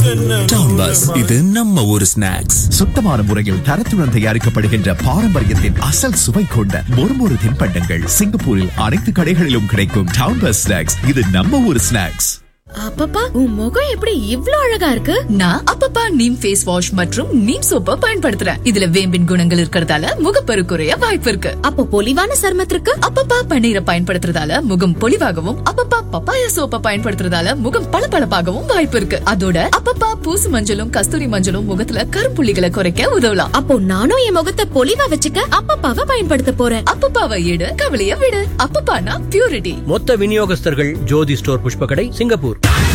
Town bus இது நம்ம ஒரு ஸ்நாக்ஸ் சுத்தமான முறையில் தரத்துடன் தயாரிக்கப்படுகின்ற பாரம்பரியத்தின் அசல் சுவை கொண்ட மொறுமொறு தின்பண்டங்கள் சிங்கப்பூரில் அனைத்து கடைகளிலும் கிடைக்கும் டவுன் பஸ் ஸ்நாக்ஸ் இது நம்ம ஒரு ஸ்நாக்ஸ் அப்பப்பா உன் முகம் எப்படி இவ்ளோ அழகா இருக்கு நான் அப்பப்பா நீம் ஃபேஸ் வாஷ் மற்றும் நீம் சோப்பை பயன்படுத்துறேன் இதுல வேம்பின் குணங்கள் இருக்கறதால முகப்பரு குறைய வாய்ப்பு இருக்கு அப்போ பொலிவான சருமத்திற்கு அப்பப்பா பன்னீரை பயன்படுத்துறதால முகம் பொலிவாகவும் அப்பப்பா பப்பாயா சோப்பை பயன்படுத்துறதால முகம் பளபளப்பாகவும் வாய்ப்பு இருக்கு அதோட அப்பப்பா பூசு மஞ்சளும் கஸ்தூரி மஞ்சளும் முகத்துல கருப்புள்ளிகளை குறைக்க உதவலாம் அப்போ நானும் என் முகத்தை பொலிவா வச்சுக்க அப்பப்பாவை பயன்படுத்த போறேன் அப்பப்பாவை எடு கவலைய விடு அப்பப்பானா பியூரிட்டி மொத்த விநியோகஸ்தர்கள் ஜோதி ஸ்டோர் புஷ்பகடை சிங்கப்பூர்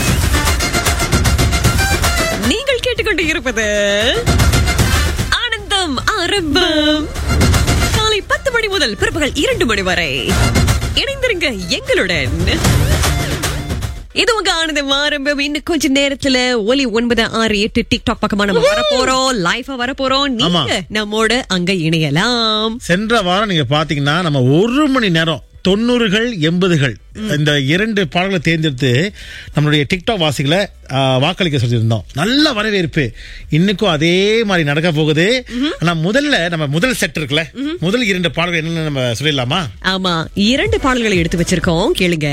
நீங்கள் கேட்டுக்கொண்டு இருப்பது ஆனந்தம் ஆரம்பம் காலை பத்து மணி முதல் பிற்பகல் இரண்டு மணி வரை இணைந்திருங்க எங்களுடன் இது உங்க ஆனந்தம் ஆரம்பம் இன்னும் கொஞ்ச நேரத்துல ஒலி ஒன்பது ஆறு எட்டு டிக்டாக் பக்கமா நம்ம வர போறோம் லைஃபா வர போறோம் நீங்க நம்மோட அங்க இணையலாம் சென்ற வாரம் நீங்க பாத்தீங்கன்னா நம்ம ஒரு மணி நேரம் தொண்ணூறுகள் எண்பதுகள் இந்த இரண்டு பாடல்களை தேர்ந்தெடுத்து நம்மளுடைய டிக்டாக் வாசிகளை ஆ, வாக்களிக்க சொல்லியிருந்தோம் நல்ல வரவேற்பு இன்னைக்கும் அதே மாதிரி நடக்க போகுது ஆனா முதல்ல நம்ம முதல் செட் இருக்குல்ல முதல் இரண்டு பாடல்கள் என்னன்னு நம்ம சொல்லிடலாமா ஆமா இரண்டு பாடல்களை எடுத்து வச்சிருக்கோம் கேளுங்க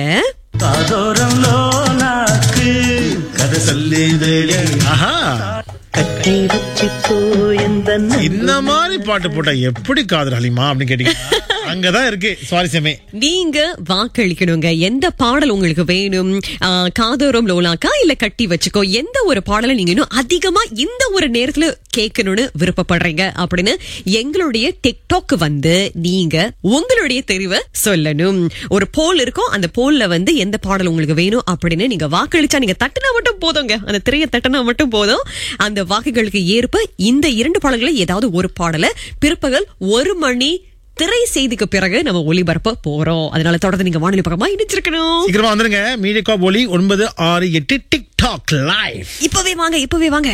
ஆஹா இந்த மாதிரி பாட்டு போட்டா எப்படி காதல் ஹலிமா அப்படின்னு கேட்டீங்க அங்கதான் இருக்கு சுவாரஸ்யமே நீங்க வாக்களிக்கணுங்க எந்த பாடல் உங்களுக்கு வேணும் ஆ, காதோரம் லோலாக்கா இல்ல கட்டி வச்சுக்கோ எந்த ஒரு பாடலை நீங்க இன்னும் அதிகமா இந்த ஒரு நேரத்துல கேட்கணும்னு விருப்பப்படுறீங்க அப்படின்னு எங்களுடைய டிக்டாக் வந்து நீங்க உங்களுடைய தெரிவை சொல்லணும் ஒரு போல் இருக்கும் அந்த போல்ல வந்து எந்த பாடல் உங்களுக்கு வேணும் அப்படின்னு நீங்க வாக்களிச்சா நீங்க தட்டுனா மட்டும் போதுங்க அந்த திரையை தட்டுனா மட்டும் போதும் அந்த வாக்குகளுக்கு ஏற்ப இந்த இரண்டு பாடல்களை ஏதாவது ஒரு பாடலை பிற்பகல் ஒரு மணி திரை செய்திக்கு பிறகு நம்ம ஒளிபரப்ப போறோம் அதனால தொடர்ந்து நீங்க வானொலி பக்கமா இணைச்சிருக்கணும் சீக்கிரமா வந்துருங்க மீடியா ஒலி ஒன்பது ஆறு எட்டு டிக்டாக் லைவ் இப்பவே வாங்க இப்பவே வாங்க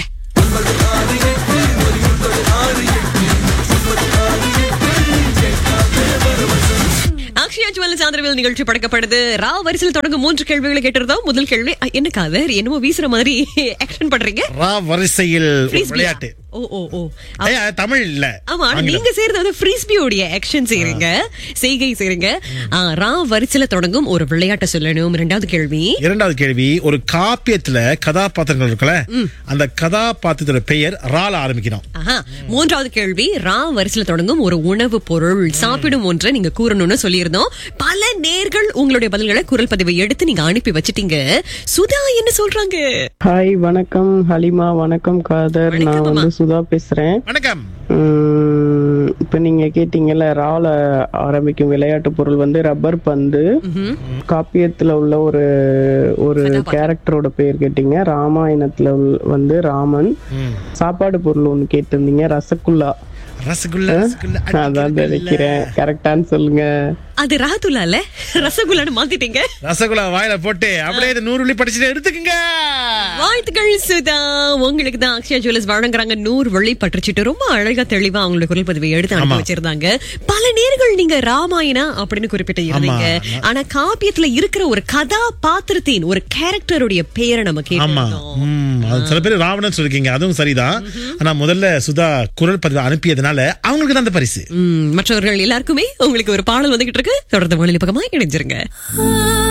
அக்ஷயா ஜுவல்ஸ் ஆதரவில் நிகழ்ச்சி படைக்கப்படுது ரா வரிசையில் தொடங்கும் மூன்று கேள்விகளை கேட்டிருந்தோம் முதல் கேள்வி அ, என்ன காதர் என்னமோ வீசுற மாதிரி ஆக்ஷன் பண்றீங்க ரா வரிசையில் ஒரு Frisbee-ஆ? விளையாட்டு ஓ ஓ ஓ ஏய், அது தமிழ் இல்ல ஆமா ஆனா ஆங்கிலம். நீங்க செய்யறது வந்து ஃப்ரீஸ்பியோடைய ஆக்ஷன் செய்றீங்க செய்கை செய்றீங்க ஆ, ரா வரிசையில தொடங்கும் ஒரு விளையாட்டை சொல்லணும் இரண்டாவது கேள்வி இரண்டாவது கேள்வி ஒரு காப்பியத்துல கதாபாத்திரங்கள் இருக்குல்ல அந்த கதாபாத்திரத்தோட பெயர் ரால ஆரம்பிக்கணும் ஆஹா. மூன்றாவது கேள்வி ரா வரிசையில தொடங்கும் ஒரு உணவு பொருள் சாப்பிடும் ஒன்றை நீங்க கூறணும்னு சொல்லியிருந்தோம் பல நேர்கள் உங்களுடைய பதில்களை குரல் பதிவை எடுத்து நீங்க அனுப்பி வச்சிட்டீங்க சுதா என்ன சொல்றாங்க ஹாய் வணக்கம் ஹலிமா வணக்கம் காதர் வணக்கம் நான் அம்மா. வந்து சுதா பேசுறேன் வணக்கம் உம், இப்ப நீங்க கேட்டீங்கல்ல ரால ஆரம்பிக்கும் விளையாட்டு பொருள் வந்து ரப்பர் பந்து காப்பியத்துல உள்ள ஒரு ஒரு கேரக்டரோட பேர் கேட்டீங்க ராமாயணத்துல உள்ள- வந்து ராமன் சாப்பாடு பொருள் ஒண்ணு கேட்டிருந்தீங்க ரசகுல்லா ரசகுல்லா ரசகுல்லா அதான் நினைக்கிறேன் கரெக்டான்னு சொல்லுங்க அது ராதுலால ரசகுல்லான்னு மாத்திட்டீங்க ரசகுல்லா வாயில போட்டு அப்படியே இது நூறு வெள்ளி படிச்சுட்டு எடுத்துக்கங்க வாழ்த்துக்கள் சுதா உங்களுக்கு தான் அக்ஷயா ஜுவல்லர்ஸ் வழங்குறாங்க நூறு வெள்ளி பற்றுச்சிட்டு ரொம்ப அழகா தெளிவா அவங்களுடைய குரல் பதிவை எடுத்து அனுப்பி ஆமா. வச்சிருந்தாங்க பல நேர்கள் நீங்க ராமாயணா அப்படின்னு குறிப்பிட்டு இருந்தீங்க ஆனா காப்பியத்துல இருக்கிற ஒரு கதாபாத்திரத்தின் ஒரு கேரக்டருடைய பேரை நம்ம ஆமா கேட்டோம் ம், அது சில பேர் ராவணன் சொல்லிருக்கீங்க அதுவும் சரிதான் ஆனா முதல்ல சுதா குரல் பதிவு அனுப்பியதுனால அவங்களுக்கு தான் அந்த பரிசு மற்றவர்கள் எல்லாருக்குமே உங்களுக்கு ஒரு பாடல் வந்துகிட்டு இருக்கு தொடர்ந்து மொழி பக்கமா இணைஞ்சிருங்க